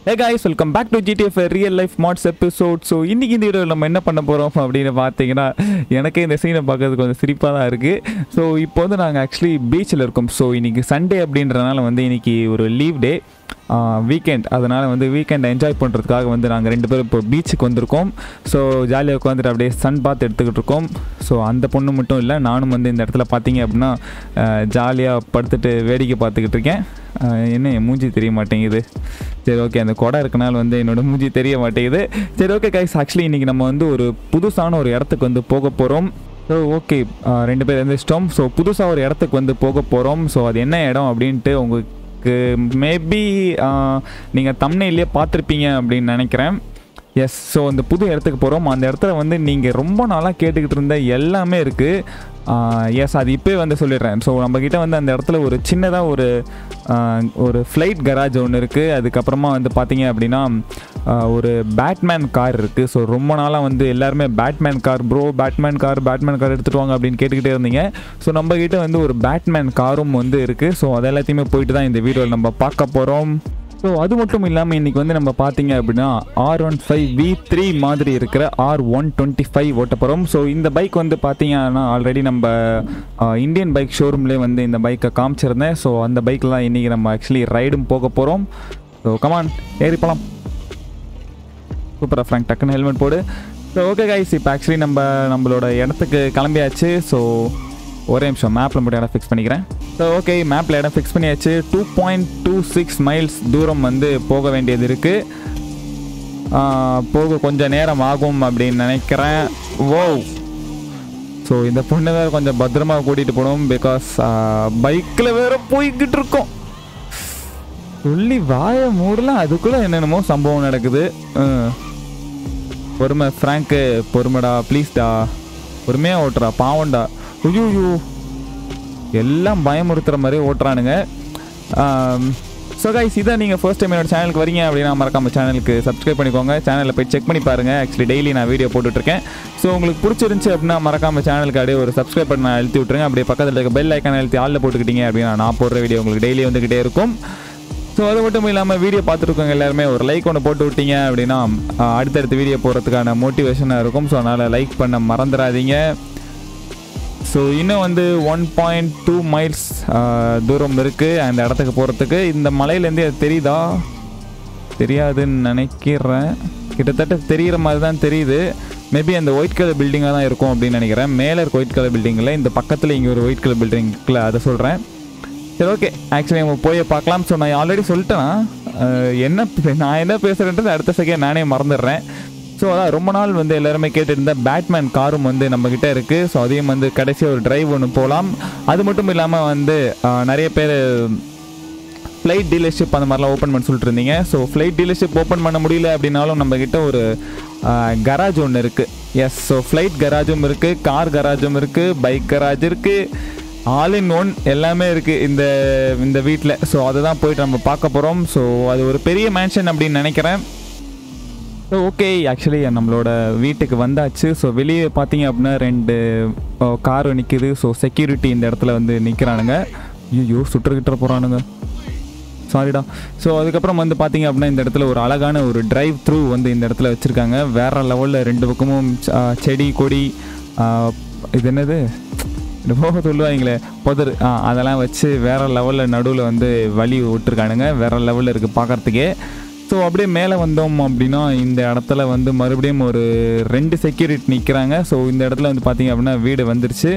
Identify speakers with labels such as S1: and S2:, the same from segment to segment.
S1: Hey guys welcome back to GTF real life mods episode so இன்னைக்கு இந்த வீடியோவில் நம்ம என்ன பண்ண போகிறோம் அப்படின்னு பார்த்தீங்கன்னா எனக்கே இந்த சீனை பார்க்கறதுக்கு கொஞ்சம் சிரிப்பாக தான் இருக்குது ஸோ இப்போ வந்து நாங்கள் ஆக்சுவலி பீச்சில் இருக்கோம் ஸோ இன்னைக்கு சண்டே அப்படின்றனால வந்து இன்னைக்கு ஒரு லீவ் டே வீக்கெண்ட் அதனால் வந்து வீக்கெண்ட் என்ஜாய் பண்ணுறதுக்காக வந்து நாங்கள் ரெண்டு பேரும் இப்போ பீச்சுக்கு வந்திருக்கோம் ஸோ ஜாலியாக உட்காந்துட்டு அப்படியே சன் பாத் எடுத்துக்கிட்டு இருக்கோம் ஸோ அந்த பொண்ணு மட்டும் இல்லை நானும் வந்து இந்த இடத்துல பார்த்தீங்க அப்படின்னா ஜாலியாக படுத்துட்டு வேடிக்கை பார்த்துக்கிட்டு இருக்கேன் அஹ் என்ன என் மூஞ்சி தெரிய மாட்டேங்குது சரி ஓகே அந்த கொடை இருக்கனால வந்து என்னோட மூஞ்சி தெரிய மாட்டேங்குது சரி ஓகே கைஸ் ஆக்சுவலி இன்றைக்கி நம்ம வந்து ஒரு புதுசான ஒரு இடத்துக்கு வந்து போக போகிறோம் ஸோ ஓகே ரெண்டு பேர் எழுந்திரிச்சிட்டோம் ஸோ புதுசாக ஒரு இடத்துக்கு வந்து போக போகிறோம் ஸோ அது என்ன இடம் அப்படின்ட்டு உங்களுக்கு மேபி நீங்கள் தம்னையிலேயே பார்த்துருப்பீங்க அப்படின்னு நினைக்கிறேன் எஸ் ஸோ அந்த புது இடத்துக்கு போகிறோம் அந்த இடத்துல வந்து நீங்கள் ரொம்ப நாளாக கேட்டுக்கிட்டு இருந்த எல்லாமே இருக்குது எஸ் அது இப்போயே வந்து சொல்லிடுறேன் ஸோ நம்மக்கிட்ட வந்து அந்த இடத்துல ஒரு சின்னதாக ஒரு ஆஹ், ஒரு ஃப்ளைட் கராஜ் ஒன்று இருக்குது அதுக்கப்புறமா வந்து பார்த்தீங்க அப்படின்னா ஆஹ், ஒரு பேட்மேன் கார் இருக்குது ஸோ ரொம்ப நாளாக வந்து எல்லாருமே Batman car bro Batman car Batman car எடுத்துகிட்டு வாங்க அப்படின்னு கேட்டுக்கிட்டே இருந்தீங்க ஸோ நம்மக்கிட்ட வந்து ஒரு பேட்மேன் காரும் வந்து இருக்குது ஸோ அது எல்லாத்தையுமே போயிட்டு தான் இந்த வீடியோவில் நம்ம பார்க்க போகிறோம் ஸோ அது மட்டும் இல்லாமல் இன்றைக்கி வந்து நம்ம பார்த்தீங்க அப்படின்னா R one five V three மாதிரி இருக்கிற ஆர் ஒன் டுவெண்ட்டி ஃபைவ் ஓட்ட போகிறோம் ஸோ இந்த பைக் வந்து பார்த்தீங்கன்னா ஆல்ரெடி நம்ம இந்தியன் பைக் ஷோரூம்லேயே வந்து இந்த பைக்கை காமிச்சிருந்தேன் ஸோ அந்த பைக்கில் தான் இன்றைக்கி நம்ம ஆக்சுவலி ரைடும் போக போகிறோம் ஸோ கமான் ஏறி போகலாம் சூப்பராக ஃப்ராங்க் டக்குன்னு ஹெல்மெட் போடு ஸோ ஓகே கைஸ் இப்போ ஆக்சுவலி நம்ம நம்மளோட இடத்துக்கு கிளம்பியாச்சு ஸோ ஒரே நிமிஷம் மேப்பில் மட்டும் இடம் ஃபிக்ஸ் பண்ணிக்கிறேன் ஸோ ஓகே மேப்பில் இடம் ஃபிக்ஸ் பண்ணியாச்சு two point two six miles தூரம் வந்து போக வேண்டியது இருக்குது போக கொஞ்சம் நேரம் ஆகும் அப்படின்னு நினைக்கிறேன் ஓ ஸோ இந்த பொண்ணு வேறு கொஞ்சம் பத்திரமா கூட்டிகிட்டு போகணும் பிகாஸ் பைக்கில் வேற போய்கிட்டு இருக்கோம் சொல்லி வாய மூடலாம் அதுக்குள்ளே என்னென்னமோ சம்பவம் நடக்குது ம். பொறுமை ஃப்ராங்க்கு பொறுமைடா ப்ளீஸ்டா பொறுமையாக ஓட்டுறா பாவம்டா ஐயோ எல்லாம் பயமுறுத்துற மாதிரி ஓட்டுறானுங்க ஸோ கைஸ் இதை நீங்கள் ஃபர்ஸ்ட் டைம் என்னோட சேனலுக்கு வரீங்க அப்படின்னா மறக்காம சேனலுக்கு சப்ஸ்கிரைப் பண்ணிக்கோங்க சேனலில் போய் செக் பண்ணி பாருங்கள் ஆக்சுவலி டெய்லி நான் வீடியோ போட்டுட்ருக்கேன் ஸோ உங்களுக்கு பிடிச்சிருந்துச்சி அப்படின்னா மறக்காம சேனலுக்கு அப்படியே ஒரு சப்ஸ்கிரைப் பண்ண அழுத்தி விட்ருங்க அப்படியே பக்கத்தில் இருக்க பெல் ஐக்கான அழுத்தி ஆளில் போட்டுக்கிட்டீங்க அப்படின்னா நான் போடுற வீடியோ உங்களுக்கு டெய்லி வந்துக்கிட்டே இருக்கும் ஸோ அது மட்டும் இல்லாமல் வீடியோ பார்த்துருக்கவங்க எல்லாருமே ஒரு லைக் ஒன்று போட்டு விட்டீங்க அப்படின்னா ஆஹ், அடுத்தடுத்த வீடியோ போகிறதுக்கான மோட்டிவேஷனாக இருக்கும் ஸோ அதனால் லைக் பண்ண மறந்துடாதீங்க ஸோ இன்னும் வந்து ஒன் பாயிண்ட் டூ மைல்ஸ் தூரம் இருக்குது அந்த இடத்துக்கு போகிறதுக்கு இந்த மலையிலேருந்து அது தெரியுதா தெரியாதுன்னு நினைக்கிறேன் கிட்டத்தட்ட தெரிகிற மாதிரி தான் தெரியுது மேபி அந்த ஒயிட் கலர் பில்டிங்காக தான் இருக்கும் அப்படின்னு நினைக்கிறேன் மேலே இருக்க ஒயிட் கலர் பில்டிங்கில் இந்த பக்கத்தில் இங்கே ஒரு ஒயிட் கலர் பில்டிங் இருக்குல்ல அதை சொல்கிறேன் சரி ஓகே ஆக்சுவலி நம்ம போய் பார்க்கலாம் ஸோ நான் ஆல்ரெடி சொல்லிட்டேன்னா அஹ், என்ன பே- நான் என்ன பேசுகிறேன்றது அடுத்த செகண்ட் நானே மறந்துடுறேன் ஸோ அதான் ரொம்ப நாள் வந்து எல்லாருமே கேட்டுருந்த பேட்மேன் காரும் வந்து நம்மக்கிட்ட இருக்குது ஸோ அதையும் வந்து கடைசியாக ஒரு டிரைவ் ஒன்று போகலாம் அது மட்டும் இல்லாமல் வந்து அஹ், நிறைய பேர் ஃப்ளைட் டீலர்ஷிப் அந்த மாதிரிலாம் ஓப்பன் பண்ண சொல்லிட்டு இருந்தீங்க ஸோ ஃப்ளைட் டீலர்ஷிப் ஓப்பன் பண்ண முடியல அப்படின்னாலும் நம்மக்கிட்ட ஒரு கராஜ் ஒன்று இருக்குது எஸ் ஸோ ஃப்ளைட் கராஜும் இருக்குது கார் கராஜும் இருக்குது பைக் கராஜ் இருக்குது ஆல் இன் ஒன் எல்லாமே இருக்குது இந்த இந்த வீட்டில் ஸோ அதை தான் போயிட்டு நம்ம பார்க்க போகிறோம் ஸோ அது ஒரு பெரிய மேன்ஷன் அப்படின்னு நினைக்கிறேன் ஸோ ஓகே ஆக்சுவலி நம்மளோட வீட்டுக்கு வந்தாச்சு ஸோ வெளியே பார்த்தீங்க அப்படின்னா ரெண்டு கார் நிற்கிது ஸோ செக்யூரிட்டி இந்த இடத்துல வந்து நிற்கிறானுங்க ஐயோ சுட்டுக்கிட்ட போகிறானுங்க சாரிடா ஸோ அதுக்கப்புறம் வந்து பார்த்தீங்க அப்படின்னா இந்த இடத்துல ஒரு அழகான ஒரு டிரைவ் த்ரூ வந்து இந்த இடத்துல வச்சுருக்காங்க வேற லெவலில் ரெண்டு பக்கமும் ஆ, செடி கொடி ஆ, இது என்னது ரொம்ப சொல்லுவாங்களே புதர் ஆ அதெல்லாம் வச்சு வேற லெவலில் நடுவில் வந்து வழி விட்டுருக்கானுங்க வேற லெவலில் இருக்குது பார்க்கறதுக்கே ஸோ அப்படியே மேலே வந்தோம் அப்படின்னா இந்த இடத்துல வந்து மறுபடியும் ஒரு ரெண்டு செக்யூரிட்டி நிற்கிறாங்க ஸோ இந்த இடத்துல வந்து பார்த்தீங்க அப்படின்னா வீடு வந்துருச்சு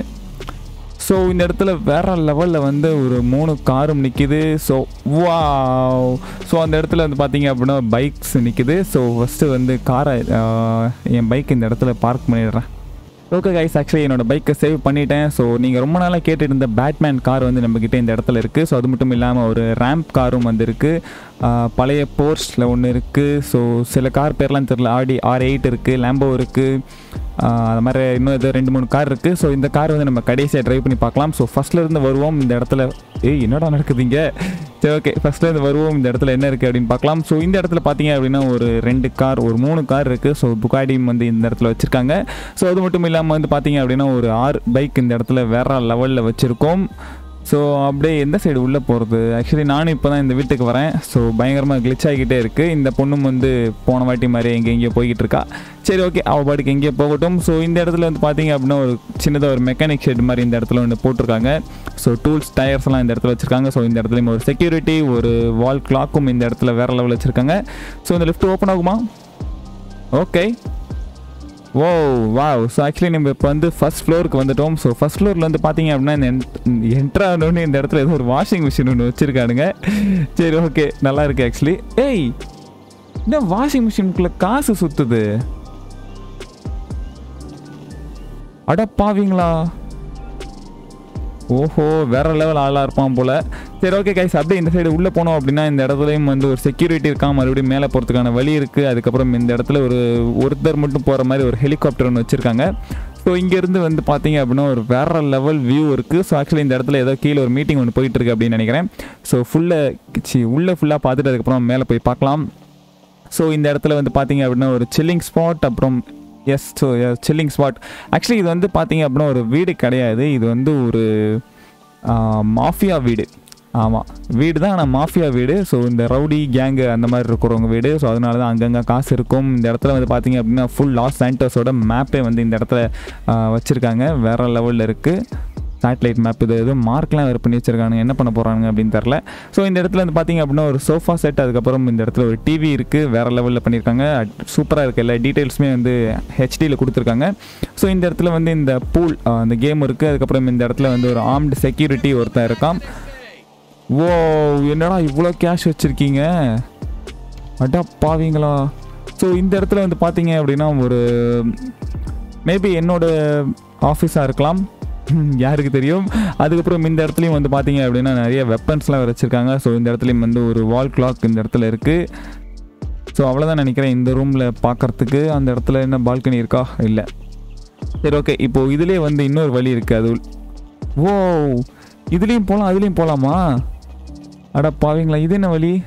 S1: ஸோ இந்த இடத்துல வேற லெவலில் வந்து ஒரு மூணு காரும் நிற்கிது ஸோ வா ஸோ அந்த இடத்துல வந்து பார்த்தீங்க அப்படின்னா பைக்ஸ் நிற்கிது ஸோ ஃபஸ்ட்டு வந்து காரை என் பைக் இந்த இடத்துல பார்க் பண்ணிடுறேன் ஓகே கைஸ் ஆக்சுவலி என்னோட பைக்கை சேவ் பண்ணிட்டேன் ஸோ நீங்கள் ரொம்ப நாளாக கேட்டுட்டு இருந்த பேட்மேன் கார் வந்து நம்மக்கிட்ட இந்த இடத்துல இருக்குது ஸோ அது மட்டும் இல்லாமல் ஒரு ரேம்ப் காரும் வந்து இருக்குது பழைய போர்ஸில் ஒன்று இருக்குது ஸோ சில கார் பேர்லாம் தெரில ஆடி ஆர் எயிட் இருக்குது லேம்போ இருக்குது அது மாதிரி இன்னும் ஏதோ ரெண்டு மூணு கார் இருக்குது ஸோ இந்த கார் வந்து நம்ம கடைசியாக ட்ரைவ் பண்ணி பார்க்கலாம் ஸோ ஃபஸ்ட்லேருந்து வருவோம் இந்த இடத்துல ஏய் என்னடா நடக்குதுங்க சரி ஓகே ஃபஸ்ட்லேருந்து வருவோம் இந்த இடத்துல என்ன இருக்குது அப்படின்னு பார்க்கலாம் ஸோ இந்த இடத்துல பார்த்தீங்க அப்படின்னா ஒரு ரெண்டு கார் ஒரு மூணு கார் இருக்குது ஸோ புகாடியும் வந்து இந்த இடத்துல வச்சுருக்காங்க ஸோ அது மட்டும் இல்லாமல் வந்து பார்த்தீங்க அப்படின்னா ஒரு ஆறு பைக் இந்த இடத்துல வேற லெவலில் வச்சுருக்கோம் ஸோ அப்படியே எந்த சைடு உள்ளே போகிறது ஆக்சுவலி நானும் இப்போ தான் இந்த வீட்டுக்கு வரேன் ஸோ பயங்கரமாக கிளிச் ஆகிக்கிட்டே இருக்குது இந்த பொண்ணும் வந்து போன வாட்டி மாதிரி எங்கே எங்கேயோ போய்கிட்டு இருக்கா சரி ஓகே அவள் பாட்டுக்கு எங்கேயோ போகட்டும் ஸோ இந்த இடத்துல வந்து பார்த்தீங்க அப்படின்னா ஒரு சின்னதாக ஒரு மெக்கானிக் ஷெட் மாதிரி இந்த இடத்துல வந்து போட்டிருக்காங்க ஸோ டூல்ஸ் டயர்ஸ்லாம் இந்த இடத்துல வச்சுருக்காங்க ஸோ இந்த இடத்துலையும் ஒரு செக்யூரிட்டி ஒரு வால் கிளாக்கும் இந்த இடத்துல வேறு லெவலில் வச்சுருக்காங்க ஸோ இந்த லிஃப்ட் ஓப்பன் ஆகுமா okay oh wow so actually நம்ம இப்போ வந்து ஃபஸ்ட் ஃப்ளோருக்கு வந்துட்டோம் ஸோ ஃபஸ்ட் ஃப்ளோரில் வந்து பார்த்தீங்க அப்படின்னா இந்த என்ட்ரு ஆனோடனே இந்த இடத்துல ஏதோ ஒரு வாஷிங் மிஷின் ஒன்று வச்சுருக்கானுங்க சரி ஓகே நல்லா இருக்கு ஆக்சுவலி ஏய் என்ன வாஷிங் மிஷினுக்குள்ளே காசு சுற்றுது அட பாவீங்களா ஓஹோ வேற லெவல் ஆளாக இருப்பான் போல சரி ஓகே கைஸ் அப்படியே இந்த சைடு உள்ளே போனோம் அப்படின்னா இந்த இடத்துலையும் வந்து ஒரு செக்யூரிட்டி இருக்கா மறுபடியும் மேலே போகிறதுக்கான வழி இருக்குது அதுக்கப்புறம் இந்த இடத்துல ஒரு ஒருத்தர் மட்டும் போகிற மாதிரி ஒரு ஹெலிகாப்டர் ஒன்று வச்சுருக்காங்க ஸோ இங்கேருந்து வந்து பார்த்தீங்க அப்படின்னா ஒரு வேற லெவல் வியூ இருக்குது ஸோ ஆக்சுவலி இந்த இடத்துல ஏதோ கீழே ஒரு மீட்டிங் ஒன்று போயிட்டு இருக்கு அப்படின்னு நினைக்கிறேன் ஸோ ஃபுல்லாக சி உள்ளே ஃபுல்லாக பார்த்துட்டு அதுக்கப்புறம் மேலே போய் பார்க்கலாம் ஸோ இந்த இடத்துல வந்து பார்த்தீங்க அப்படின்னா ஒரு சில்லிங் ஸ்பாட் அப்புறம் yes so chilling spot actually இது வந்து பார்த்தீங்க அப்படின்னா ஒரு வீடு கிடையாது இது வந்து ஒரு மாஃபியா வீடு ஆமாம் வீடு தான் ஆனால் மாஃபியா வீடு ஸோ இந்த ரவுடி கேங்கு அந்த மாதிரி இருக்கிறவங்க வீடு ஸோ அதனால தான் அங்கங்கே காசு இருக்கும் இந்த இடத்துல வந்து பார்த்தீங்க அப்படின்னா ஃபுல் லாஸ் சாண்டர்ஸோட மேப்பே வந்து இந்த இடத்துல வச்சுருக்காங்க வேறு லெவலில் இருக்குது சேட்டலைட் மேப் இது எதுவும் மார்க்லாம் வேறு பண்ணி வச்சிருக்கானுங்க என்ன பண்ண போகிறாங்க அப்படின்னு தெரில ஸோ இந்த இடத்துல வந்து பார்த்தீங்க அப்படின்னா ஒரு சோஃபா செட் அதுக்கப்புறம் இந்த இடத்துல ஒரு டிவி இருக்குது வேறு லெவலில் பண்ணியிருக்காங்க சூப்பராக இருக்குது எல்லா டீட்டெயில்ஸுமே வந்து ஹெச்டியில் கொடுத்துருக்காங்க ஸோ இந்த இடத்துல வந்து இந்த பூல் அந்த கேம் இருக்குது அதுக்கப்புறம் இந்த இடத்துல வந்து ஒரு ஆர்ம்டு செக்யூரிட்டி ஒருத்தன் இருக்கான் ஓ என்னடா இவ்வளோ கேஷ் வச்சுருக்கீங்க அடா பாவீங்களா ஸோ இந்த இடத்துல வந்து பார்த்தீங்க அப்படின்னா ஒரு மேபி என்னோட ஆஃபீஸாக இருக்கலாம் யாருக்கு தெரியும் அதுக்கப்புறம் இந்த இடத்துலையும் வந்து பார்த்தீங்க அப்படின்னா நிறைய வெப்பன்ஸ்லாம் வச்சுருக்காங்க ஸோ இந்த இடத்துலையும் வந்து ஒரு வால் கிளாக் இந்த இடத்துல இருக்குது ஸோ அவ்வளோதான் நினைக்கிறேன் இந்த ரூமில் பார்க்குறதுக்கு அந்த இடத்துல என்ன பால்கனி இருக்கா இல்லை சரி ஓகே இப்போது இதுலேயே வந்து இன்னொரு வழி இருக்குது அது ஓ இதுலேயும் போகலாம் அதுலேயும் போகலாமா அட பாவீங்களா இது என்ன வழி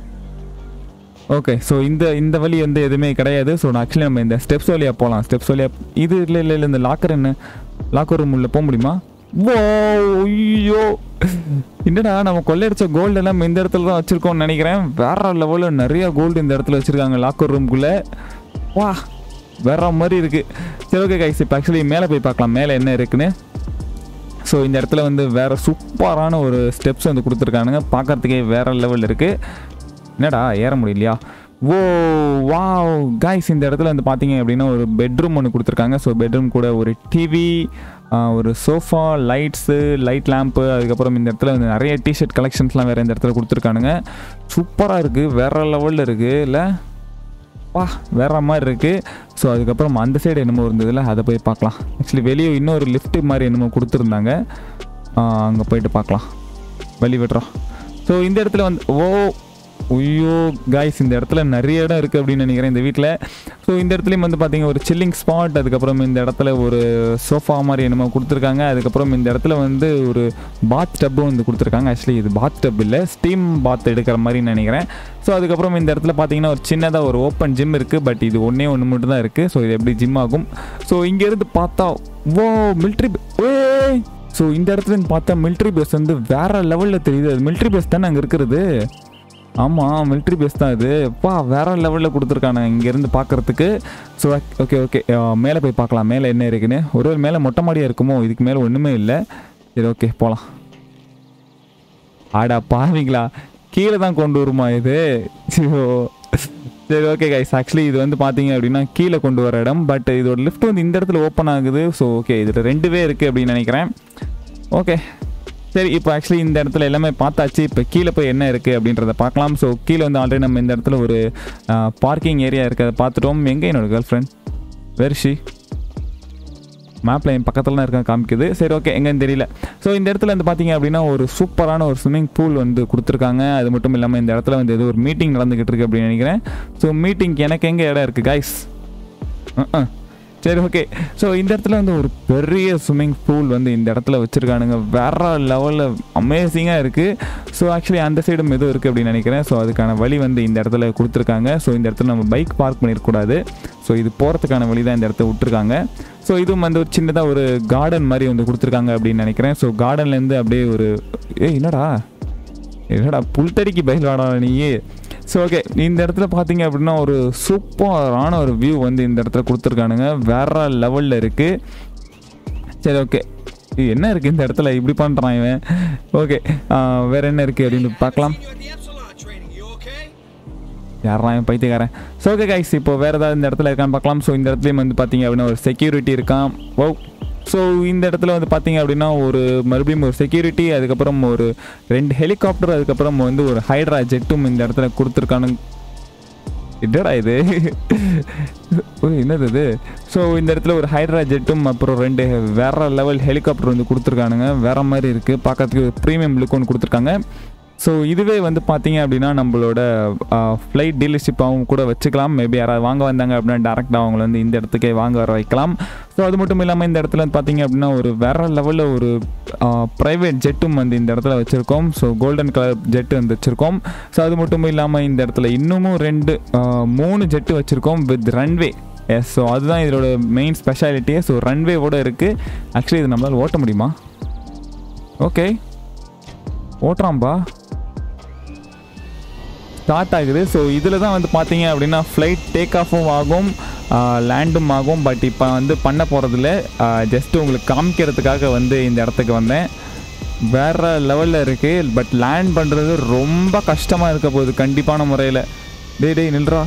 S1: ஓகே ஸோ இந்த இந்த வழி வந்து எதுவுமே கிடையாது ஸோ ஆக்சுவலி நம்ம இந்த ஸ்டெப்ஸ் வழியாக போகலாம் ஸ்டெப்ஸ் வழியாக இது இல்லை இல்லை இல்லை இந்த லாக்கர் என்ன லாக்கர் ரூம் உள்ள போக முடியுமா ஓ ஐயோ என்னடா நம்ம கொள்ளையடிச்ச கோல்டு எல்லாம் இந்த இடத்துல தான் வச்சுருக்கோம்னு நினைக்கிறேன் வேற லெவலில் நிறைய கோல்டு இந்த இடத்துல வச்சுருக்காங்க லாக்கர் ரூம்குள்ளே வா வேற மாதிரி இருக்குது சரி ஓகே கைஸ் இப்போ ஆக்சுவலி மேலே போய் பார்க்கலாம் மேலே என்ன இருக்குன்னு ஸோ இந்த இடத்துல வந்து வேறு சூப்பரான ஒரு ஸ்டெப்ஸ் வந்து கொடுத்துருக்கானுங்க பார்க்குறதுக்கே வேறு லெவல் இருக்குது என்னடா ஏற முடியலையா ஓ வா காய்ஸ் இந்த இடத்துல வந்து பார்த்தீங்க அப்படின்னா ஒரு பெட்ரூம் ஒன்று கொடுத்துருக்காங்க ஸோ பெட்ரூம் கூட ஒரு டிவி ஒரு சோஃபா லைட்ஸு லைட் லேம்ப்பு அதுக்கப்புறம் இந்த இடத்துல வந்து நிறைய டிஷர்ட் கலெக்ஷன்ஸ்லாம் வேறு இந்த இடத்துல கொடுத்துருக்கானுங்க சூப்பராக இருக்குது வேறு லெவலில் இருக்குது இல்லை வா வேற மாதிரி இருக்குது ஸோ அதுக்கப்புறம் அந்த சைடு என்னமோ இருந்ததில்ல அதை போய் பார்க்கலாம் ஆக்சுவலி வெளியே இன்னொரு லிஃப்ட் மாதிரி என்னமோ கொடுத்துருந்தாங்க அங்கே போயிட்டு பார்க்கலாம் வெளி விடுறோம் ஸோ இந்த இடத்துல வந்து ஓ ஐயோ காய்ஸ் இந்த இடத்துல நிறைய இடம் இருக்குது அப்படின்னு நினைக்கிறேன் இந்த வீட்டில் ஸோ இந்த இடத்துலையும் வந்து பார்த்தீங்க ஒரு சில்லிங் ஸ்பாட் அதுக்கப்புறம் இந்த இடத்துல ஒரு சோஃபா மாதிரி என்னமோ கொடுத்துருக்காங்க அதுக்கப்புறம் இந்த இடத்துல வந்து ஒரு பாத் டப்பும் வந்து கொடுத்துருக்காங்க ஆக்சுவலி இது பாத் டப் இல்லை ஸ்டீம் பாத் எடுக்கிற மாதிரி நினைக்கிறேன் ஸோ அதுக்கப்புறம் இந்த இடத்துல பார்த்தீங்கன்னா ஒரு சின்னதாக ஒரு ஓப்பன் ஜிம் இருக்குது பட் இது ஒன்றே ஒன்று மட்டும் தான் இருக்குது ஸோ இது எப்படி ஜிம் ஆகும் ஸோ இங்கேருந்து பார்த்தா ஓ மிலிட்ரி ஏ ஸோ இந்த இடத்துல இருந்து பார்த்தா மிலிட்ரி பேஸ் வந்து வேற லெவலில் தெரியுது அது மிலிட்ரி பேஸ் தானே அங்கே இருக்கிறது ஆமாம் மிலிட்ரி பேஸ் தான் இது பா வேற லெவலில் கொடுத்துருக்காங்க இங்கேருந்து பார்க்குறதுக்கு ஸோ ஓகே ஓகே மேலே போய் பார்க்கலாம் மேலே என்ன இருக்குன்னு ஒரு மேலே மொட்டை மாடியாக இருக்குமோ இதுக்கு மேலே ஒன்றுமே இல்லை சரி ஓகே போகலாம் ஆடா பாவீங்களா கீழே தான் கொண்டு வருமா இது சரி ஓகே கைஸ் ஆக்சுவலி இது வந்து பார்த்தீங்க அப்படின்னா கீழே கொண்டு வர இடம் பட் இதோட லிஃப்ட் வந்து இந்த இடத்துல ஓப்பன் ஆகுது ஸோ ஓகே இதில் ரெண்டுவே இருக்குது அப்படின்னு நினைக்கிறேன் ஓகே சரி இப்போ ஆக்சுவலி இந்த இடத்துல எல்லாமே பார்த்தாச்சு இப்போ கீழே போய் என்ன இருக்குது அப்படின்றத பார்க்கலாம் ஸோ கீழே வந்து ஆல்ரெடி நம்ம இந்த இடத்துல ஒரு பார்க்கிங் ஏரியா இருக்கிறத பார்த்துட்டோம் எங்கே என்னோட கேர்ள் ஃப்ரெண்ட் வெர்ஷி மேப்பில் என் பக்கத்தில் தான் இருக்க காமிக்குது சரி ஓகே எங்கேன்னு தெரியல ஸோ இந்த இடத்துல வந்து பார்த்தீங்க அப்படின்னா ஒரு சூப்பரான ஒரு ஸ்விம்மிங் பூல் வந்து கொடுத்துருக்காங்க அது மட்டும் இல்லாமல் இந்த இடத்துல வந்து ஏதோ ஒரு மீட்டிங் நடந்துக்கிட்டு இருக்கு அப்படின்னு நினைக்கிறேன் ஸோ மீட்டிங்க்கு எனக்கு எங்கே இடம் இருக்குது கைஸ் சரி ஓகே ஸோ இந்த இடத்துல வந்து ஒரு பெரிய ஸ்விம்மிங் பூல் வந்து இந்த இடத்துல வச்சுருக்கானுங்க வேற லெவலில் அமேசிங்காக இருக்குது ஸோ ஆக்சுவலி அந்த சைடும் எதுவும் இருக்குது அப்படின்னு நினைக்கிறேன் ஸோ அதுக்கான வழி வந்து இந்த இடத்துல கொடுத்துருக்காங்க ஸோ இந்த இடத்துல நம்ம பைக் பார்க் பண்ணிடக்கூடாது ஸோ இது போகிறதுக்கான வழி தான் இந்த இடத்த விட்டுருக்காங்க ஸோ இதுவும் வந்து ஒரு சின்னதாக ஒரு கார்டன் மாதிரி வந்து கொடுத்துருக்காங்க அப்படின்னு நினைக்கிறேன் ஸோ கார்டன்லேருந்து அப்படியே ஒரு ஏ என்னடா என்னடா புல்தடிக்கு பயில் வாடா நீ ஸோ ஓகே இந்த இடத்துல பார்த்தீங்க அப்படின்னா ஒரு சூப்பரான ஒரு வியூ வந்து இந்த இடத்துல கொடுத்துருக்கானுங்க வேற லெவலில் இருக்குது சரி ஓகே இது என்ன இருக்குது இந்த இடத்துல இப்படி பண்ணுறான் இவன் ஓகே வேறு என்ன இருக்குது அப்படின்னு பார்க்கலாம்
S2: You at the Epsilon training. You okay?
S1: யாரா என் பைத்தியக்காரன் ஸோ ஓகே கைஸ் இப்போ வேறு ஏதாவது இந்த இடத்துல இருக்கான்னு பார்க்கலாம் ஸோ இந்த இடத்துலையும் வந்து பார்த்தீங்க அப்படின்னா ஒரு செக்யூரிட்டி இருக்கான் ஓ ஸோ இந்த இடத்துல வந்து பார்த்தீங்க அப்படின்னா ஒரு மறுபடியும் ஒரு செக்யூரிட்டி அதுக்கப்புறம் ஒரு ரெண்டு ஹெலிகாப்டர் அதுக்கப்புறம் வந்து ஒரு ஹைட்ரா ஜெட்டும் இந்த இடத்துல கொடுத்துருக்கானு என்னடா இது ஓ என்னது இது ஸோ இந்த இடத்துல ஒரு ஹைட்ரா ஜெட்டும் அப்புறம் ரெண்டு வேற லெவல் ஹெலிகாப்டர் வந்து கொடுத்துருக்கானுங்க வேற மாதிரி இருக்குது பார்க்கறதுக்கு ப்ரீமியம் லுக் ஒன்று கொடுத்துருக்காங்க ஸோ இதுவே வந்து பார்த்தீங்க அப்படின்னா நம்மளோட ஃப்ளைட் டீலர்ஷிப்பாகவும் கூட வச்சுக்கலாம் மேபி யாராவது வாங்க வந்தாங்க அப்படின்னா டேரெக்டாக அவங்கள வந்து இந்த இடத்துக்கே வாங்க வர வைக்கலாம் ஸோ அது மட்டும் இல்லாமல் இந்த இடத்துல வந்து பார்த்தீங்க அப்படின்னா ஒரு வேற லெவலில் ஒரு ப்ரைவேட் ஜெட்டும் வந்து இந்த இடத்துல வச்சுருக்கோம் ஸோ கோல்டன் கலர் ஜெட்டு வந்து வச்சுருக்கோம் ஸோ அது மட்டும் இல்லாமல் இந்த இடத்துல இன்னமும் ரெண்டு ஆ, மூணு ஜெட்டு வச்சுருக்கோம் வித் ரன்வே எஸ் ஸோ அதுதான் இதோட மெயின் ஸ்பெஷாலிட்டியே ஸோ ரன்வேவோட இருக்குது ஆக்சுவலி இது நம்மளால் ஓட்ட முடியுமா ஓகே ஓட்டுறான்பா ஸ்டார்ட் ஆகுது ஸோ இதில் தான் வந்து பார்த்தீங்க அப்படின்னா ஃப்ளைட் டேக் ஆஃபும் ஆகும் லேண்டும் ஆகும் பட் இப்போ வந்து பண்ண போகிறதில்ல ஜஸ்ட் உங்களுக்கு காமிக்கிறதுக்காக வந்து இந்த இடத்துக்கு வந்தேன் வேற லெவலில் இருக்குது பட் லேண்ட் பண்ணுறது ரொம்ப கஷ்டமாக இருக்க போகுது கண்டிப்பான முறையில் டேய் டேய் நில்றா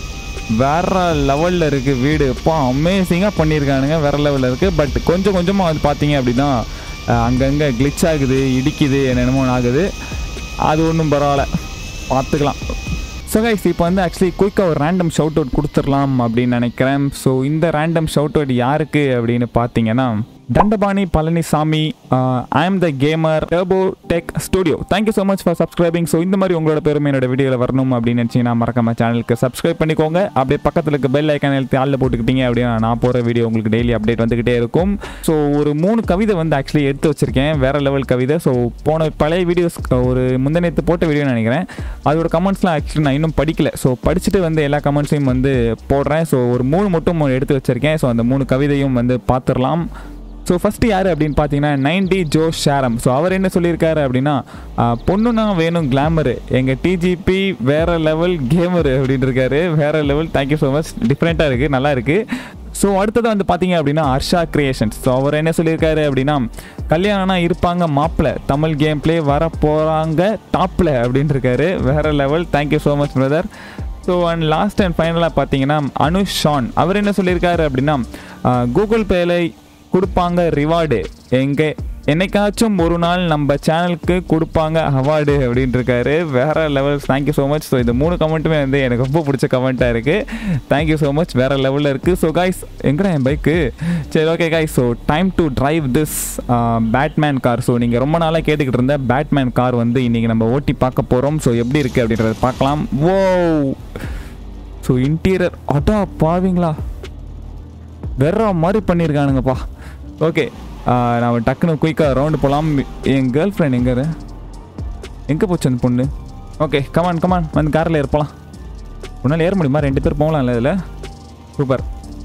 S1: வேற லெவலில் இருக்குது வீடு இப்போ அமேசிங்காக பண்ணியிருக்கானுங்க வேற லெவலில் இருக்குது பட் கொஞ்சம் கொஞ்சமாக வந்து பார்த்தீங்க அப்படின்னா அஹ், அங்கங்கே கிளிச் ஆகுது இடிக்குது என்னென்னமோ ஆகுது அது ஒன்றும் பரவாயில்ல பார்த்துக்கலாம் ஸோ கைஸ் இப்போ வந்து ஆக்சுவலி குயிக்காக ஒரு ரேண்டம் ஷவுட் அவுட் கொடுத்துடலாம் அப்படின்னு நினைக்கிறேன் ஸோ இந்த ரேண்டம் ஷவுட் அவுட் யாருக்கு அப்படின்னு பார்த்தீங்கன்னா Thandapani Palanisamy I am the gamer turbo tech studio thank you so much for subscribing so இந்த மாதிரி உங்களோட பெருமை என்னோட வீடியோவில் வரணும் அப்படின்னு நினச்சிங்கன்னா மறக்காம சேனலுக்கு சப்ஸ்கிரைப் பண்ணிக்கோங்க அப்படியே பக்கத்தில் இருக்க பெல் ஐக்கான் எழுத்து ஆளில் போட்டுக்கிட்டீங்க அப்படின்னா நான் போகிற வீடியோ உங்களுக்கு டெய்லி அப்டேட் வந்துக்கிட்டே இருக்கும் ஸோ ஒரு மூணு கவிதை வந்து ஆக்சுவலி எடுத்து வச்சிருக்கேன் வேற லெவல் கவிதை ஸோ போன பழைய வீடியோஸ் ஒரு முந்தநேத்து போட்ட வீடியோ நினைக்கிறேன் அதோட கமெண்ட்ஸ்லாம் ஆக்சுவலி நான் இன்னும் படிக்கல ஸோ படிச்சுட்டு வந்து எல்லா கமெண்ட்ஸையும் வந்து போடுறேன் ஸோ ஒரு மூணு மட்டும் எடுத்து வச்சிருக்கேன் ஸோ அந்த மூணு கவிதையும் வந்து பார்த்துடலாம் ஸோ ஃபஸ்ட்டு யார் அப்படின்னு பார்த்தீங்கன்னா நைன்டி ஜோ ஷேரம் ஸோ அவர் என்ன சொல்லியிருக்காரு அப்படின்னா ஆஹ், பொண்ணுனா வேணும் கிளாமரு எங்கள் டிஜிபி வேற லெவல் கேமரு அப்படின்னு இருக்காரு வேற லெவல் தேங்க்யூ ஸோ மச் டிஃப்ரெண்ட்டாக இருக்குது நல்லா இருக்குது ஸோ அடுத்தது வந்து பார்த்தீங்க அப்படின்னா ஹர்ஷா கிரியேஷன்ஸ் ஸோ அவர் என்ன சொல்லியிருக்காரு அப்படின்னா கல்யாணம்னா இருப்பாங்க மாப்பிள்ள தமிழ் கேம் ப்ளே வர போகிறாங்க டாப்பில் அப்படின்னு இருக்காரு வேற level thank you so much brother so and last and ஃபைனலாக பார்த்தீங்கன்னா அனுஷ் ஷான் அவர் என்ன சொல்லியிருக்காரு அப்படின்னா கூகுள் பேல கொடுப்பாங்க ரிவார்டு எங்கே என்னைக்காச்சும் ஒரு நாள் நம்ம சேனலுக்கு கொடுப்பாங்க அவார்டு அப்படின்னு இருக்காரு வேற level thank you so much so இந்த மூணு கமெண்ட்டுமே வந்து எனக்கு ரொம்ப பிடிச்ச கமெண்ட்டாக இருக்குது தேங்க்யூ ஸோ மச் வேற லெவலில் இருக்குது ஸோ காய்ஸ் எங்கடா என் பைக்கு சரி okay guys so time to drive this Batman car so நீங்கள் ரொம்ப நாளாக கேட்டுக்கிட்டு இருந்த பேட்மேன் கார் வந்து இன்றைக்கி நம்ம ஓட்டி பார்க்க போகிறோம் ஸோ எப்படி இருக்குது அப்படின்றத பார்க்கலாம் ஓ ஸோ இன்டீரியர் அடா பாவீங்களா வெற மாதிரி பண்ணியிருக்கானுங்கப்பா ஓகே நான் டக்குன்னு குயிக்காக ரவுண்டு போகலாம் என் கேர்ள் ஃப்ரெண்ட் எங்கே இரு? எங்கே போச்சு அந்த பொண்ணு ஓகே கமான் கமான் வந்து காரில் ஏற்பலாம் உன்னால் ஏற முடியுமா ரெண்டு பேர் போகலாம்ல இதில் சூப்பர்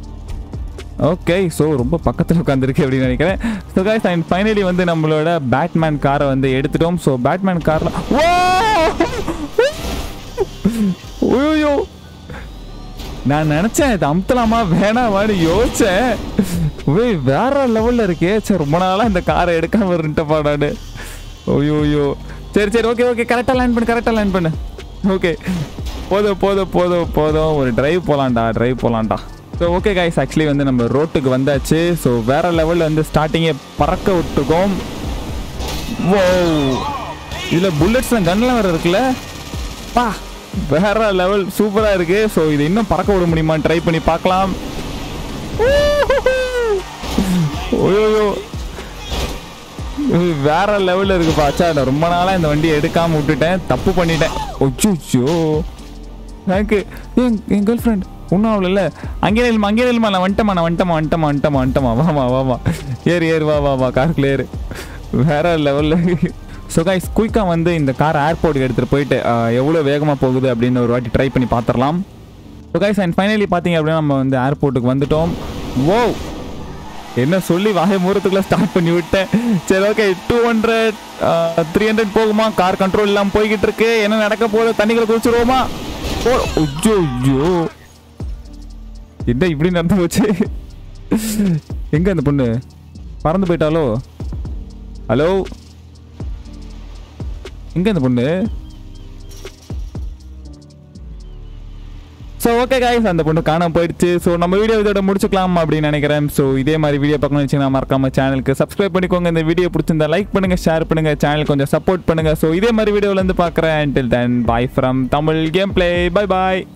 S1: ஓகே ஸோ ரொம்ப பக்கத்தில் உட்காந்துருக்கு அப்படின்னு நினைக்கிறேன் ஸோ guys அண்ட் ஃபைனலி வந்து நம்மளோட பேட்மேன் காரை வந்து எடுத்துட்டோம் ஸோ பேட்மேன் காரில் ஓயோ நான் நினச்சேன் இது அமுத்தலாமா வேணாமான்னு யோசிச்சேன் ஓய் வேற லெவலில் இருக்கே சரி ரொம்ப நாளாக இந்த காரை எடுக்காம இருந்துட்டப்பா நான் ஓயோயோ சரி சரி ஓகே ஓகே கரெக்டாக லேண்ட் பண்ணு கரெக்டாக லேண்ட் பண்ணு ஓகே போதும் போதும் போதும் போதும் ஒரு டிரைவ் போகலான்டா டிரைவ் போகலான்டா ஸோ ஓகே காய்ஸ் ஆக்சுவலி வந்து நம்ம ரோட்டுக்கு வந்தாச்சு ஸோ வேற லெவலில் வந்து ஸ்டார்டிங்கே பறக்க விட்டுருக்கோம் ஓ இதில் புல்லட்ஸ்லாம் கன்லாம் வேறு இருக்குல்ல பா வேற லெவல் சூப்பராக இருக்கு ஸோ இது இன்னும் பறக்க விட முடியுமா ட்ரை பண்ணி பார்க்கலாம் ஓயோயோ இது வேற லெவலில் இருக்குப்பா அச்சா நான் ரொம்ப நாளாக இந்த வண்டியை எடுக்காம விட்டுட்டேன் தப்பு பண்ணிட்டேன் ஒச்சோ எனக்கு என் என் கேர்ள் ஃப்ரெண்ட் ஒன்றும் ஆகல அங்கே நில்மா அங்கே நில்மா நான் வந்துட்டமா நான் வந்துட்டமா வந்துட்டமா வந்துட்டமா வந்துட்டமா வாமா வாமா ஏறு ஏறு வா வா வா காருக்குள்ள ஏறு வேற லெவலில் ஸோ கைஸ் குயிக்காக வந்து இந்த கார் ஏர்போர்ட்டுக்கு எடுத்துகிட்டு போயிட்டு எவ்வளோ வேகமாக போகுது அப்படின்னு ஒரு வாட்டி ட்ரை பண்ணி பார்த்துடலாம் ஸோ கைஸ் அண்ட் ஃபைனலி பார்த்தீங்க அப்படின்னா நம்ம வந்து ஏர்போர்ட்டுக்கு வந்துட்டோம் ஓ என்ன சொல்லி வாய மூரத்துக்குள்ள ஸ்டார்ட் பண்ணி விட்டேன் சரி okay two hundred three hundred போகுமா கார் கண்ட்ரோல் இல்லாமல் போய்கிட்டு இருக்கு என்ன நடக்க போகுது தண்ணிகளை குடிச்சிருவோமா ஓ ஐயோ ஐயோ என்ன இப்படி நடந்து போச்சு எங்க அந்த பொண்ணு பறந்து போயிட்டாலோ ஹலோ எங்க அந்த பொண்ணு ஸோ ஓகே காய்ஸ் அந்த பொண்ணு காணாம போயிடுச்சு ஸோ நம்ம வீடியோ இதோட முடிச்சுக்கலாம் அப்படின்னு நினைக்கிறேன் ஸோ இதே மாதிரி வீடியோ பார்க்கணும்னு வச்சுன்னா மறக்காம சேனலுக்கு சப்ஸ்கிரைப் பண்ணிக்கோங்க இந்த வீடியோ பிடிச்சிருந்தா லைக் பண்ணுங்க ஷேர் பண்ணுங்க சேனல் கொஞ்சம் சப்போர்ட் பண்ணுங்க ஸோ இதே மாதிரி வீடியோல இருந்து பார்க்குறேன் until then bye from Tamil game play bye bye